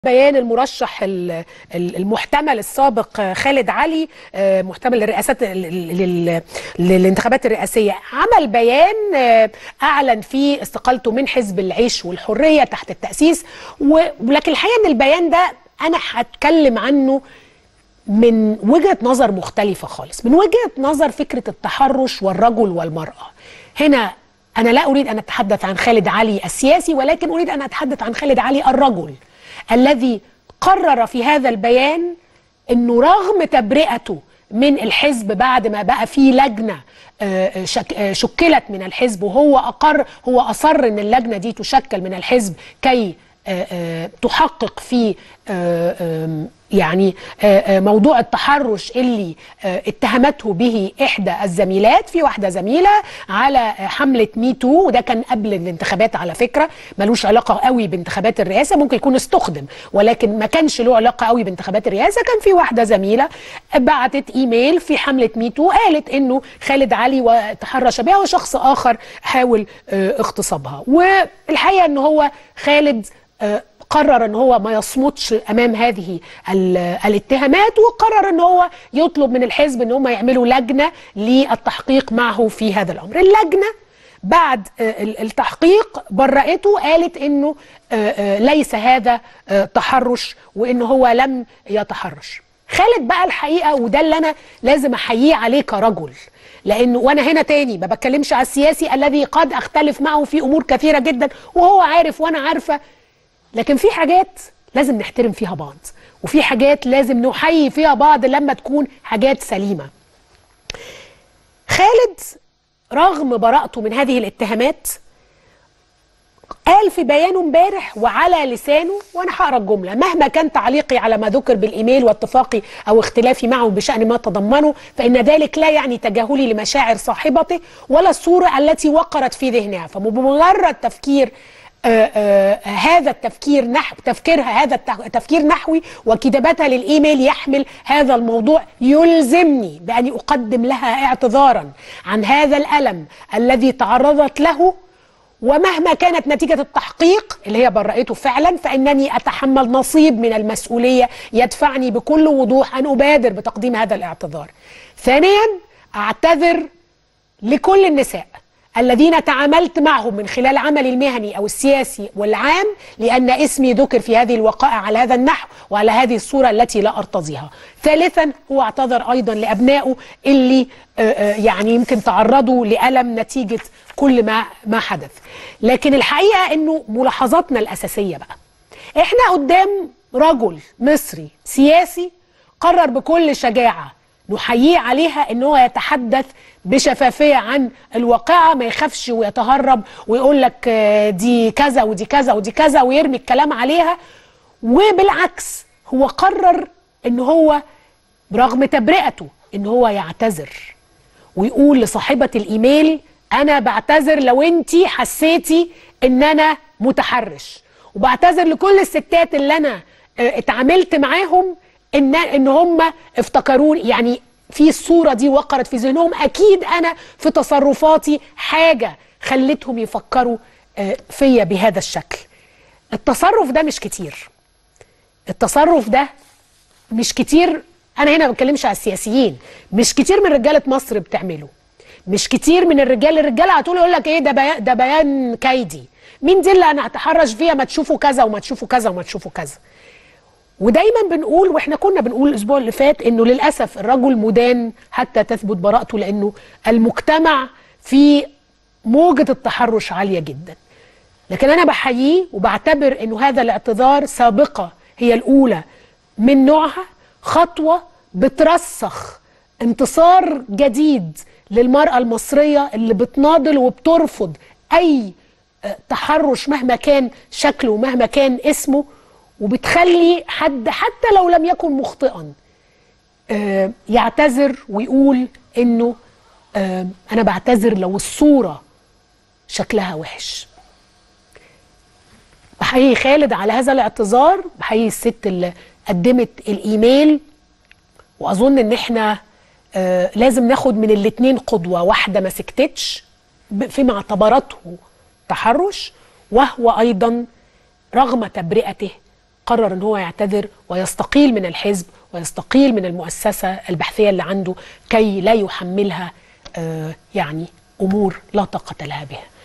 بيان المرشح ال- ال- المحتمل السابق خالد علي آه، محتمل للرئاسات لل- لل- للانتخابات الرئاسية عمل بيان آه، أعلن فيه استقالته من حزب العيش والحرية تحت التأسيس و- ولكن الحقيقة أن البيان ده أنا هتكلم عنه من وجهة نظر مختلفة خالص من وجهة نظر فكرة التحرش والرجل والمرأة هنا أنا لا أريد أن أتحدث عن خالد علي السياسي ولكن أريد أن أتحدث عن خالد علي الرجل الذي قرر في هذا البيان أنه رغم تبرئته من الحزب بعد ما بقى في لجنة آه، شك- آه، شكلت من الحزب وهو أقر هو أصر أن اللجنة دي تشكل من الحزب كي آه، آه، تحقق في آه، آم، يعني آه، آه، موضوع التحرش اللي آه، اتهمته به احدى الزميلات في واحده زميله على آه، حمله مي تو وده كان قبل الانتخابات على فكره ملوش علاقه قوي بانتخابات الرئاسه ممكن يكون استخدم ولكن ما كانش له علاقه قوي بانتخابات الرئاسه كان في واحده زميله بعتت ايميل في حمله مي تو قالت انه خالد علي وتحرش بها وشخص اخر حاول آه، اغتصابها والحقيقه ان هو خالد آه، قرر ان هو ما يصمتش امام هذه ال- الاتهامات وقرر ان هو يطلب من الحزب ان هم يعملوا لجنه للتحقيق معه في هذا الامر اللجنه بعد آه، ال- التحقيق برأته قالت انه آه، آه، ليس هذا آه، تحرش وان هو لم يتحرش خالد بقى الحقيقه وده اللي انا لازم احييه عليه كرجل لانه وانا هنا تاني ما بتكلمش على السياسي الذي قد اختلف معه في امور كثيره جدا وهو عارف وانا عارفه لكن في حاجات لازم نحترم فيها بعض وفي حاجات لازم نحيي فيها بعض لما تكون حاجات سليمه خالد رغم براءته من هذه الاتهامات قال في بيانه امبارح وعلى لسانه وانا هقرا الجمله مهما كان تعليقي على ما ذكر بالايميل واتفاقي او اختلافي معه بشان ما تضمنه فان ذلك لا يعني تجاهلي لمشاعر صاحبته ولا الصوره التي وقرت في ذهنها فبمجرد تفكير آه آه هذا التفكير نحو تفكيرها هذا التف- التفكير نحوي وكتابتها للايميل يحمل هذا الموضوع يلزمني باني اقدم لها اعتذارا عن هذا الالم الذي تعرضت له ومهما كانت نتيجة التحقيق اللي هي برأته فعلا فإنني أتحمل نصيب من المسؤولية يدفعني بكل وضوح أن أبادر بتقديم هذا الاعتذار ثانيا أعتذر لكل النساء الذين تعاملت معهم من خلال عملي المهني او السياسي والعام لان اسمي ذكر في هذه الوقائع على هذا النحو وعلى هذه الصوره التي لا ارتضيها. ثالثا هو اعتذر ايضا لابنائه اللي آه، آه، يعني يمكن تعرضوا لالم نتيجه كل ما ما حدث. لكن الحقيقه انه ملاحظاتنا الاساسيه بقى احنا قدام رجل مصري سياسي قرر بكل شجاعه نحييه عليها ان هو يتحدث بشفافيه عن الواقعه ما يخافش ويتهرب ويقول لك آه، دي كذا ودي كذا ودي كذا ويرمي الكلام عليها وبالعكس هو قرر ان هو برغم تبرئته ان هو يعتذر ويقول لصاحبة الايميل انا بعتذر لو انت حسيتي ان انا متحرش وبعتذر لكل الستات اللي انا آه، اتعاملت معاهم ان ان هم افتكروني يعني في الصورة دي وقرت في ذهنهم اكيد انا في تصرفاتي حاجة خلتهم يفكروا آه، فيا بهذا الشكل التصرف ده مش كتير التصرف ده مش كتير انا هنا ما بتكلمش على السياسيين مش كتير من رجاله مصر بتعمله مش كتير من الرجال الرجاله هتقول يقول لك ايه ده بيان ده بيان كيدي مين دي اللي انا هتحرش فيها ما تشوفوا كذا وما تشوفوا كذا وما تشوفوا كذا ودايما بنقول واحنا كنا بنقول الاسبوع اللي فات انه للاسف الرجل مدان حتى تثبت براءته لانه المجتمع في موجه التحرش عاليه جدا لكن انا بحييه وبعتبر انه هذا الاعتذار سابقه هي الاولى من نوعها خطوه بترسخ انتصار جديد للمراه المصريه اللي بتناضل وبترفض اي آه، تحرش مهما كان شكله ومهما كان اسمه وبتخلي حد حتى لو لم يكن مخطئا آه، يعتذر ويقول انه آه، انا بعتذر لو الصوره شكلها وحش بحيي خالد على هذا الاعتذار بحيي الست اللي قدمت الايميل واظن ان احنا آه لازم ناخد من الاتنين قدوه واحده ما سكتتش ب- فيما اعتبرته تحرش وهو ايضا رغم تبرئته قرر ان هو يعتذر ويستقيل من الحزب ويستقيل من المؤسسه البحثيه اللي عنده كي لا يحملها آه، يعني امور لا طاقه لها بها